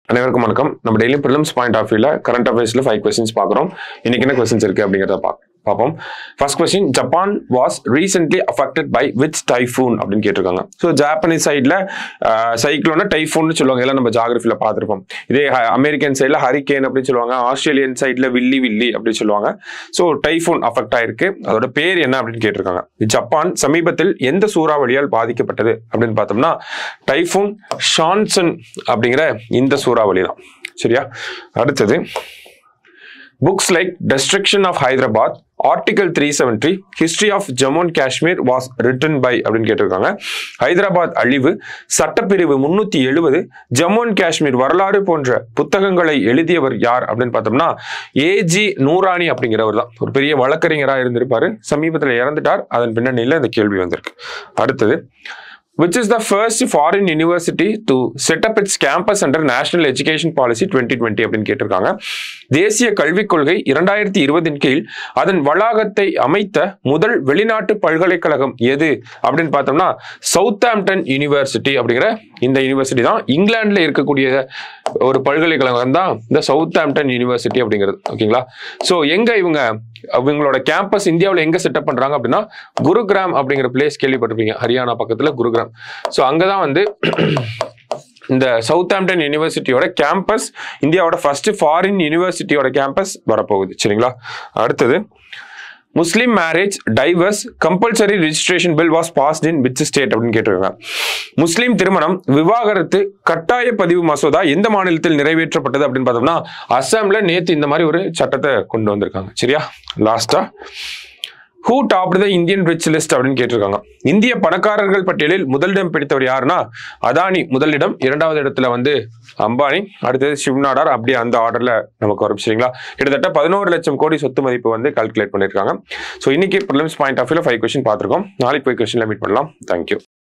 அனைவருக்கும் வணக்கம் நம்ம டெய்லி ப்ரிலிம்ஸ் பாயிண்ட் ஆஃப் வியூல கரண்ட் அஃபேர்ஸ்ல ஃபைவ் கொஸ்டின்ஸ் பார்க்குறோம் இன்னைக்கு என்ன கொஸ்டின்ஸ் இருக்கு அப்படிங்கிறத பார்க்க பார்ப்போம் first question Japan was recently affected by which typhoon அப்படின்னு கேட்டிருக்காங்க ஸோ ஜாப்பனீஸ் சைடில் சைக்ளோனா டைஃபூன்னு சொல்லுவாங்க எல்லாம் நம்ம ஜாகிரபியில் பார்த்துருப்போம் இதே அமெரிக்கன் சைடில் ஹரிகேன் அப்படின்னு சொல்லுவாங்க ஆஸ்திரேலியன் சைடில் வில்லி வில்லி அப்படின்னு சொல்லுவாங்க ஸோ டைஃபூன் அஃபெக்ட் ஆயிருக்கு அதோட பேர் என்ன அப்படின்னு கேட்டிருக்காங்க ஜப்பான் சமீபத்தில் எந்த சூறாவளியால் பாதிக்கப்பட்டது அப்படின்னு பார்த்தோம்னா டைஃபூன் ஷான்சன் அப்படிங்கிற இந்த சூறாவளி தான் சரியா அடுத்தது books like destruction of Hyderabad article three seventy history of Jammu and Kashmir was written by அப்படின்னு கேட்டிருக்காங்க ஹைதராபாத் அழிவு சட்டப்பிரிவு முன்னூத்தி எழுபது ஜம்மு அண்ட் காஷ்மீர் வரலாறு போன்ற புத்தகங்களை எழுதியவர் யார் அப்படின்னு பார்த்தோம்னா ஏஜி நூரானி அப்படிங்கிறவர் தான் ஒரு பெரிய வழக்கறிஞராக இருந்திருப்பாரு சமீபத்தில் இறந்துட்டார் அதன் பின்னணியில் இந்த கேள்வி வந்திருக்கு அடுத்தது which is the first foreign university to set up its campus under national education policy 2020 அப்படின்னு கேட்டிருக்காங்க தேசிய கல்விக் கொள்கை இரண்டாயிரத்தி இருபதின் கீழ் அதன் வளாகத்தை அமைத்த முதல் வெளிநாட்டு பல்கலைக்கழகம் எது அப்படின்னு பார்த்தோம்னா சவுத்தாம்ப்டன் யூனிவர்சிட்டி அப்படிங்கிற இந்த யூனிவர்சிட்டி தான் இங்கிலாந்துல இருக்கக்கூடிய ஒரு பல்கலைக்கழகம் தான் இந்த சவுத்தாம்ப்டன் யூனிவர்சிட்டி அப்படிங்கிறது ஓகேங்களா ஸோ எங்க இவங்க இவங்களோட கேம்பஸ் இந்தியாவில் எங்க செட்டப் பண்றாங்க அப்படின்னா குருகிராம் அப்படிங்கிற பிளேஸ் கேள்விப்பட்டிருப்பீங்க ஹரியானா பக்கத்துல குருகிராம் ஸோ அங்கதான் வந்து இந்த சவுத்தாம்ப்டன் யூனிவர்சிட்டியோட கேம்பஸ் இந்தியாவோட ஃபர்ஸ்ட் ஃபாரின் யூனிவர்சிட்டியோட கேம்பஸ் வரப்போகுது சரிங்களா அடுத்தது Muslim marriage divorce compulsory registration bill was passed in which state அப்படின்னு கேட்டிருக்காங்க முஸ்லீம் திருமணம் விவாகரத்து கட்டாய பதிவு மசோதா எந்த மாநிலத்தில் நிறைவேற்றப்பட்டது அப்படின்னு பார்த்தோம்னா அஸ்ஸாம்ல நேத்து இந்த மாதிரி ஒரு சட்டத்தை கொண்டு வந்திருக்காங்க சரியா லாஸ்டா who top the Indian rich list அப்படின்னு கேட்டிருக்காங்க இந்திய பணக்காரர்கள் பட்டியலில் முதலிடம் பிடித்தவர் யாருன்னா அதானி முதலிடம் இரண்டாவது இடத்துல வந்து அம்பானி அடுத்தது சிவ்நாடார் அப்படியே அந்த ஆர்டர்ல நமக்கு வரும் சரிங்களா கிட்டத்தட்ட பதினோரு லட்சம் கோடி சொத்து மதிப்பு வந்து கால்குலேட் பண்ணியிருக்காங்க ஸோ இன்னைக்கு ப்ரிலிம்ஸ் பாயிண்ட் ஆஃப் வியூல ஃபைவ் கொஸ்டின் பார்த்துருக்கோம் நாளைக்கு போய் கொஸ்டின்ல மீட் பண்ணலாம் தேங்க்யூ